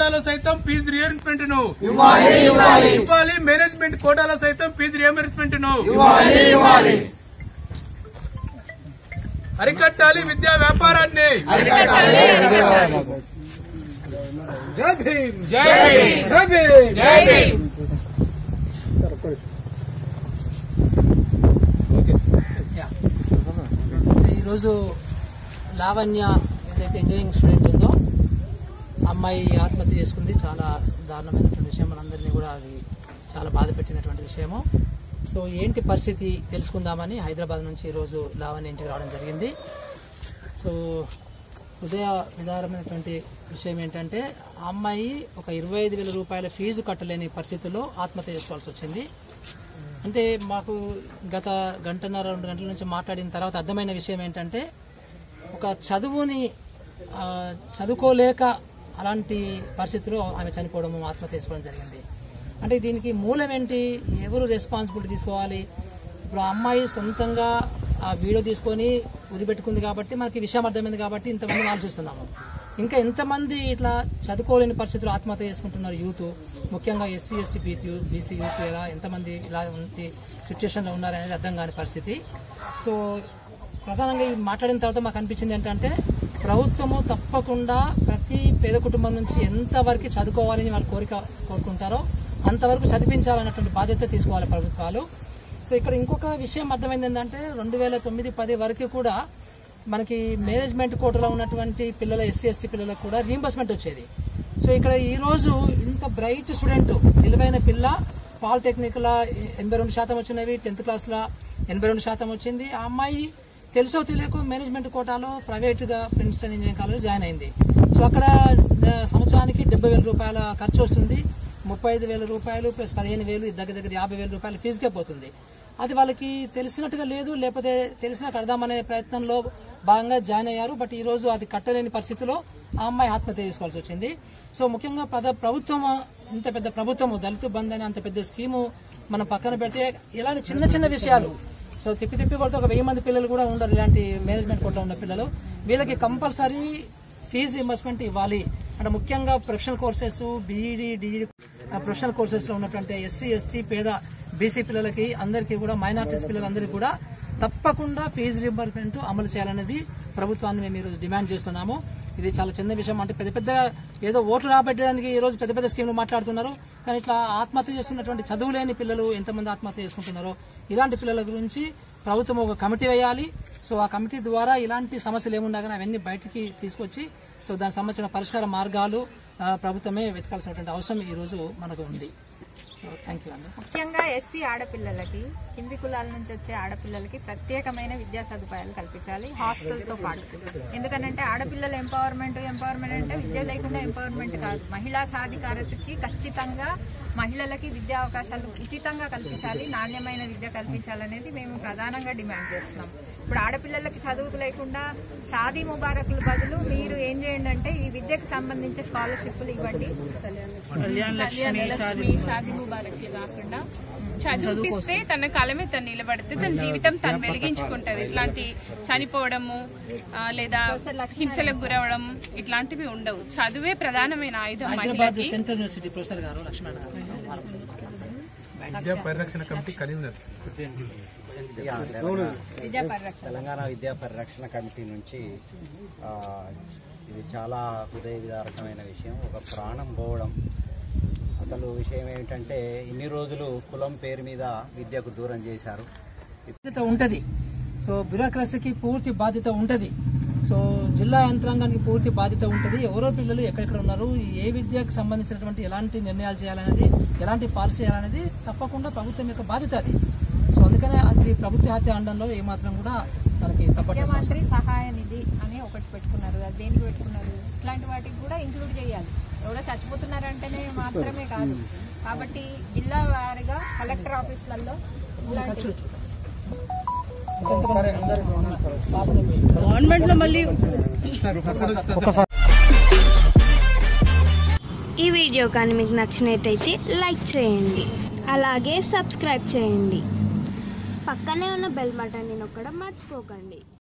కోటాలో సైతం fee reimbursement ను ఇవ్వాలి మేనేజ్మెంట్ కోటాలో సైతం ఫీజు రియంబర్స్మెంట్ ను అరికట్టాలి విద్యా వ్యాపారాన్ని జై భీమ్ జై భీమ్ జై భీమ్ జై భీమ్ ఈరోజు లావణ్య ఏదైతే ఇంజనీరింగ్ స్టూడెంట్ ఉందో అమ్మాయి ఆత్మహత్య చేసుకుంది చాలా దారుణమైనటువంటి విషయం మనందరినీ కూడా అది చాలా బాధ పెట్టినటువంటి విషయము సో ఏంటి పరిస్థితి తెలుసుకుందామని హైదరాబాద్ నుంచి ఈరోజు లావణ్య ఇంటికి రావడం జరిగింది సో హృదయ విదారమైనటువంటి విషయం ఏంటంటే ఆ అమ్మాయి ఒక ఇరవై ఐదు వేల రూపాయల ఫీజు కట్టలేని పరిస్థితుల్లో ఆత్మహత్య చేసుకోవాల్సి వచ్చింది అంటే మాకు గత గంటన్నర రెండు గంటల నుంచి మాట్లాడిన తర్వాత అర్థమైన విషయం ఏంటంటే ఒక చదువుని ఆ, చదువుకోలేక అలాంటి పరిస్థితిలో ఆమె చనిపోవడము ఆత్మహత్య చేసుకోవడం జరిగింది అంటే దీనికి మూలం ఏంటి ఎవరు రెస్పాన్సిబిలిటీ తీసుకోవాలి ఇప్పుడు ఆ అమ్మాయి సొంతంగా ఆ వీడియో తీసుకొని ఉరిపెట్టుకుంది కాబట్టి మనకి విషయం అర్థమైంది కాబట్టి ఇంతమంది ఆలోచిస్తున్నాము ఇంకా ఎంతమంది ఇట్లా చదువుకోలేని పరిస్థితుల్లో ఆత్మహత్య చేసుకుంటున్నారు యూత్ ముఖ్యంగా SC SC BC BC youth ఇలా ఎంతమంది ఇలా ఉంటే సిచ్యుయేషన్లో ఉన్నారనేది అర్థం కాని పరిస్థితి సో ప్రధానంగా ఇవి మాట్లాడిన తర్వాత మాకు అనిపించింది ఏంటంటే ప్రభుత్వము తప్పకుండా ప్రతి పేద కుటుంబం నుంచి ఎంతవరకు చదువుకోవాలని వాళ్ళు కోరిక కోరుకుంటారో అంతవరకు చదివించాలన్నటువంటి బాధ్యత తీసుకోవాలి ప్రభుత్వాలు సో ఇక్కడ ఇంకొక విషయం అర్థమైంది ఏంటంటే రెండు వేల తొమ్మిది పది వరకు కూడా మనకి మేనేజ్మెంట్ కోటలో ఉన్నటువంటి పిల్లల ఎస్సీ ఎస్టీ పిల్లలకు కూడా రీంబర్స్మెంట్ వచ్చేది సో ఇక్కడ ఈ రోజు ఇంత బ్రైట్ స్టూడెంట్ తెలివైన పిల్ల పాలిటెక్నిక్ లా ఎనభై రెండు శాతం వచ్చినవి టెన్త్ క్లాస్ లా ఎనభై రెండు శాతం వచ్చింది ఆ అమ్మాయి తెలుసో తెలియకు మేనేజ్మెంట్ కోటాలో ప్రైవేట్ గా ప్రిన్స్టన్ ఇంజనీరింగ్ కాలేజ్ జాయిన్ అయింది సో అక్కడ ఆ, సంవత్సరానికి డెబ్బై వేల రూపాయల ఖర్చు వస్తుంది ముప్పై ఐదు వేల రూపాయలు ప్లస్ పదిహేను వేలు దగ్గర దగ్గర యాభై వేల రూపాయల ఫీజుకే పోతుంది అది వాళ్ళకి తెలిసినట్టుగా లేదు లేకపోతే తెలిసినట్టు అడదామనే ప్రయత్నంలో భాగంగా జాయిన్ అయ్యారు బట్ ఈ రోజు అది కట్టలేని పరిస్థితిలో ఆ అమ్మాయి ఆత్మహత్య చేసుకోవాల్సి వచ్చింది సో ముఖ్యంగా పద ప్రభుత్వం ఇంత పెద్ద ప్రభుత్వము దళిత బంద్ అనే అంత పెద్ద స్కీము మనం పక్కన పెడితే ఇలాంటి చిన్న చిన్న విషయాలు సో తిప్పి తిప్పి కొడితే ఒక వెయ్యి మంది పిల్లలు కూడా ఉండరు ఇలాంటి మేనేజ్మెంట్ కోట్లో ఉన్న పిల్లలు వీళ్ళకి కంపల్సరీ ఫీజు ఇన్వెస్ట్మెంట్ ఇవ్వాలి అంటే ముఖ్యంగా professional courses BEd DEd professional courses లో ఉన్నటువంటి ఎస్సీ ఎస్టీ పేద బీసీ పిల్లలకి అందరికీ కూడా మైనార్టీస్ పిల్లలందరికీ కూడా తప్పకుండా ఫీజు రింబర్స్మెంట్ అమలు చేయాలనేది ప్రభుత్వాన్ని మేము ఈరోజు డిమాండ్ చేస్తున్నాము ఇది చాలా చిన్న విషయం అంటే పెద్ద పెద్ద ఏదో ఓట్లు రాబట్టడానికి ఈ రోజు పెద్ద పెద్ద స్కీములు మాట్లాడుతున్నారు కానీ ఇట్లా ఆత్మహత్య చేసుకున్నటువంటి చదువులేని పిల్లలు ఎంతమంది ఆత్మహత్య చేసుకుంటున్నారో ఇలాంటి పిల్లల గురించి ప్రభుత్వం ఒక కమిటీ వేయాలి సో ఆ కమిటీ ద్వారా ఇలాంటి సమస్యలు ఏమున్నా కానీ అవన్నీ బయటికి తీసుకొచ్చి సో దానికి సంబంధించిన పరిష్కార మార్గాలు ఆ, ప్రభుత్వమే వెతకాల్సినటువంటి అవసరం ఈ రోజు మనకు ఉంది సో థ్యాంక్ యూ అండి ముఖ్యంగా ఎస్సీ ఆడపిల్లలకి కింది కులాల నుంచి వచ్చే ఆడపిల్లలకి ప్రత్యేకమైన విద్యా సదుపాయాలు కల్పించాలి హాస్టల్ తో పాటు ఎందుకంటే ఆడపిల్లల ఎంపవర్మెంట్ ఎంపవర్మెంట్ అంటే విద్య లేకుండా ఎంపవర్మెంట్ కాదు మహిళా సాధికారతకి ఖచ్చితంగా మహిళలకి విద్యా అవకాశాలు ఉచితంగా కల్పించాలి నాణ్యమైన విద్య కల్పించాలనేది మేము ప్రధానంగా డిమాండ్ చేస్తున్నాం ఇప్పుడు ఆడపిల్లలకి చదువుకు లేకుండా షాదీ ముబారకుల బదులు మీరు ఏం చేయండి అంటే ఈ విద్యకు సంబంధించి స్కాలర్షిప్లు ఇవ్వండి కళ్యాణ్ లక్ష్మి షాది ముబారక్ కాకుండా చదివిపిస్తే తన కాలమే తను నిలబడితే తన జీవితం తను వెలిగించుకుంటది ఇట్లాంటి చనిపోవడము ఆ, లేదా హింసలకు గురవడం ఇట్లాంటివి ఉండవు చదువే ప్రధానమైన ఆయుధం హైదరాబాద్ మహిళకి సెంట్రల్ యూనివర్సిటీ ప్రొఫెసర్ గారు లక్ష్మణ్ గారు వాళ్ళకి విద్యా పరిరక్షణ కమిటీ కరీంనగర్ యా, తెలంగాణ విద్యా పరిరక్షణ తెలంగాణ విద్యా పరిరక్షణ కమిటీ నుంచి ఆ, ఇది చాలా హృదయ విదారకమైన విషయం ఒక ప్రాణం పోవడం అసలు విషయం ఏమిటంటే ఇన్ని రోజులు కులం పేరు మీద విద్యకు దూరం చేశారు బాధ్యత ఉంటది సో బ్యూరోక్రసీకి పూర్తి బాధ్యత ఉంటది సో జిల్లా యంత్రాంగానికి పూర్తి బాధ్యత ఉంటది ఎవరో పిల్లలు ఎక్కడెక్కడ ఉన్నారు ఏ విద్యకు సంబంధించినటువంటి ఎలాంటి నిర్ణయాలు చేయాలనేది ఎలాంటి పాలసీ చేయాలనేది తప్పకుండా ప్రభుత్వం యొక్క బాధ్యత అది సో అందుకనే అది ప్రభుత్వ హత్య అండంలో ఏమాత్రం కూడా మనకి తప్పట్లేదు ముఖ్యమంత్రి సహాయ నిధి అని ఒకటి పెట్టుకున్నారు అది దేనికి పెట్టుకున్నారు ఇట్లాంటి వాటికి కూడా ఇంక్లూడ్ చేయాలి ఎవరో చచ్చిపోతున్నారంటేనే మాత్రమే కాదు కాబట్టి జిల్లా వారీగా కలెక్టర్ ఆఫీసులలో ఇలాంటి గవర్నమెంట్ లో మళ్ళీ ఈ వీడియో కానీ మీకు నచ్చినట్టయితే లైక్ చేయండి అలాగే సబ్స్క్రైబ్ చేయండి పక్కనే ఉన్న బెల్ బటన్ని నొక్కడం మర్చిపోకండి